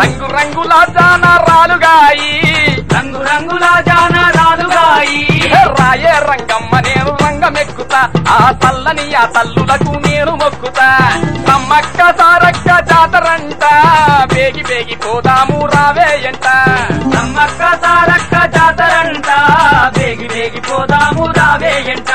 రంగు రంగుల జానరాలుగాయి రంగు రంగుల జానరాలుగాయి రాయే రంగమ్మ నేను రంగమెక్కుతా ఆ తల్లని ఆ తల్లులకు నేను మొక్కుతా సమ్మక్క సారక్క జాతరంట బేగి బేగి పోదాము రావేయంట సమ్మక్క సారక్క జాతరంట వేగి వేగి పోదాము రావేయంట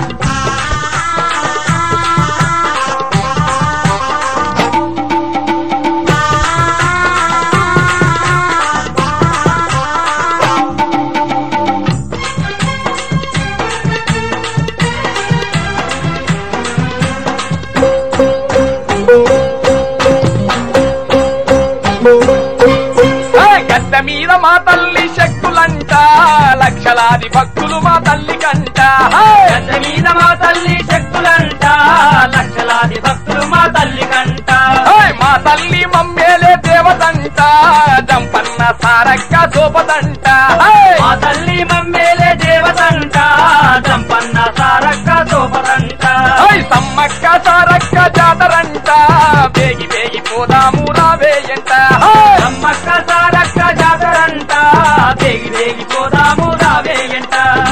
ఆ గడ్డ మీద మా తల్లి శక్తులంట లక్షలాది భక్తులు మా తల్లి కంట గడ్డ మీద మా తల్లి శక్తులంట లక్షలాది భక్తులు మా తల్లి కంట ఏయ్, మా తల్లి మమ్మేలే దేవతంట జంపన్న సారక్క సోపదంట ఏయ్, మా తల్లి మమ్మేలే దేవతంట జంపన్న సారక్క సోపదంట ఏయ్, సమ్మక్క సారక్క జాతరంట బేగి బేగి పోదాము రావేయంట ఏయ్, సమ్మక్క సారక్క జాతరంట వేగి వేగి పోదాము రావేయంట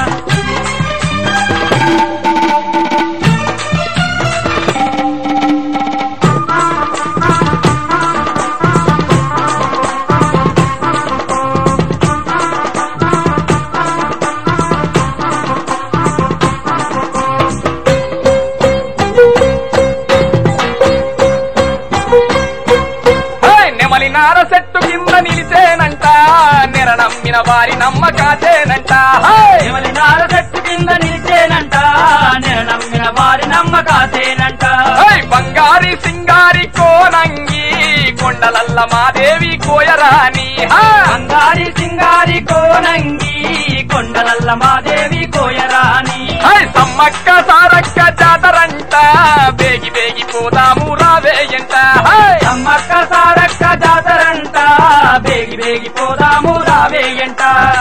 ఏయ్, నెమలి నార చెట్టు కింద నిలిచేనంట నెర నమ్మిన వారి నమ్మకాచేనంట ఏయ్, ఎవరి నార చెట్టు కింద నిలిచేనంట నేను నమ్మిన వారి నమ్మకాసేనంట ఏయ్, బంగారి సింగారి కోనంగి కొండలల్ల మాదేవి కోయరాని హా! బంగారి సింగారి కోనంగి కొండలల్ల మాదేవి కోయరాని ఏయ్, సమ్మక్క సారక్క జాతరంట బేగి బేగి పోదాము రావేయంట ఏయ్, సమ్మక్క సారక్క జాతరంట బేగి బేగి పోదాము రావేయంట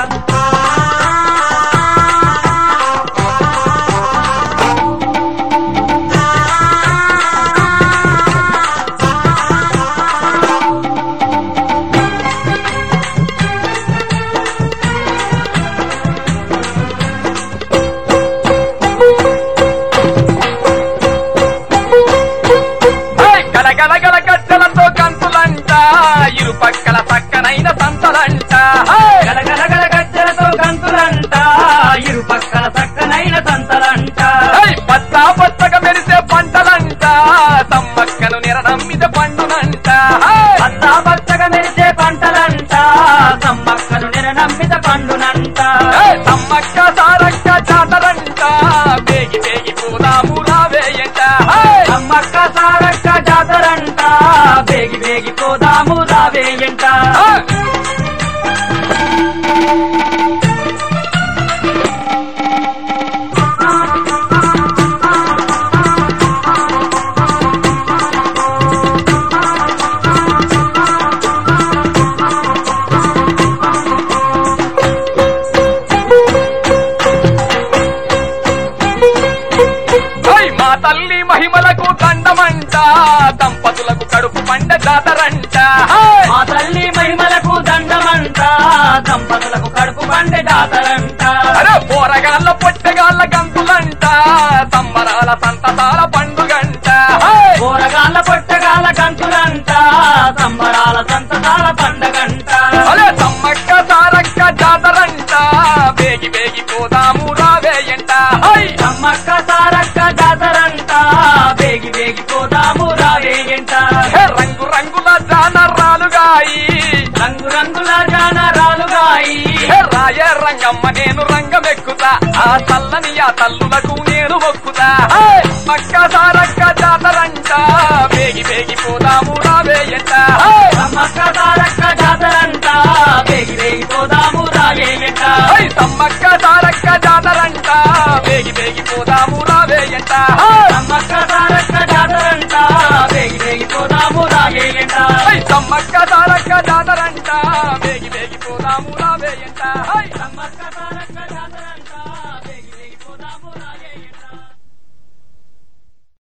ఏయ్, గలగల గల గజ్జలతో కంతులంట ఇరు పక్కల పక్కనైన సంతలంట ఏయ్, గలగలగల గజ్జలతో గంతులంట ఇరు పక్కల చక్కనైన సంతలంట ఏయ్, పచ్చ పచ్చగా మెరిసే పంటలంట సమ్మక్కను నిరనమ్మిద పండునంట ఏయ్, పచ్చా పచ్చగా మెరిసే పంటలంట సమ్మక్కను నిరనమ్మిత పండునంట ఏయ్, సమ్మక్క సారక్క జాతరంట బేగి బేగి పోదాము రావేయంట ఏయ్, సమ్మక్క సారక్క జాతరంట బేగి బేగి పోదాము రావేయంట ఆ! ఓయ్ మా తల్లి మహిమలకు దండమంట దంపతులకు కడుపు పండ జాతరంట ఓయ్! మా తల్లి మహిమలకు దండమంట దంపతులకు కడుపు పండే జాతరంట అరే పోరగాళ్ళ పొట్టగాళ్ళ గంతులంట సంబరాల సంతతాల పండుగంట ఓయ్! కూరగాళ్ళ పొట్టగాళ్ళ కంతులంట సంబరాల సంతతాల పండగంట అరే సమ్మక్క సారక్క జాతరంట బేగి బేగి పోదాము రావేయంట ఓయ్! సమ్మక్క సారక్క జాతరంట బేగి బేగి పోదాము రావేయంట హే రంగు రంగుల జానరాలుగాయి రంగు రంగుల జానరాలుగాయి హే రాయ రంగమ్మ నేను రంగమెక్కుతా ఆ తల్లని ఆ తల్లులకు నేను మొక్కుతా హే! పక్క సారక్క జాతరంట బేగి బేగి పోదా